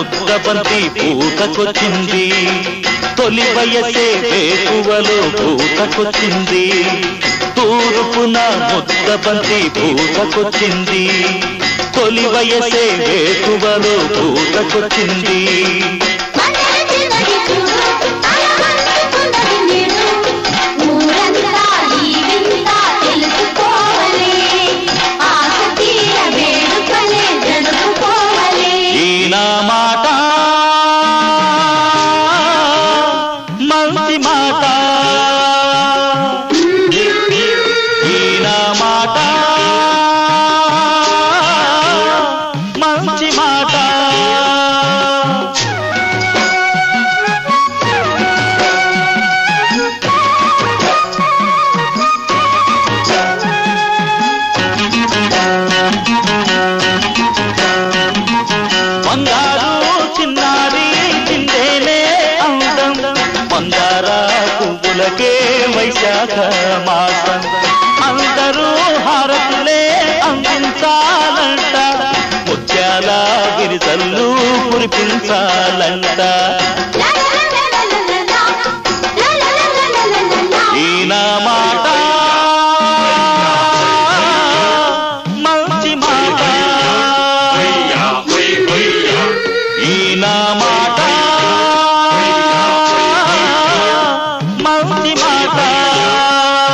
ముద్దబంతి పూతకొచ్చింది తొలి వయసే వేకువలో పూతకొచ్చింది తూర్పున ముద్దబంతి పూతకొచ్చింది తొలి వయసే వేకువలో పూతకొచ్చింది మందరచినది చూడు అలవంచుకున్నది నీడు ఊరంతా ఈ వింత తెలుసుకోవలే ఆశ తీర వేడుకలే జరుపుకోవలే ఈ నా మాట మంచి మాట ఈ నా మాట మంచి మాట బంగారు చిన్నారి చిందేలే అందం మందార పువ్వులకే వైశాఖ మాసం అందరూ హారతులే అందించాలంట ముత్యాల గిరిజల్లు కురిపించాలంట ఈ నా మాట మంచి మాట ఈ నా మాట మంచి మాట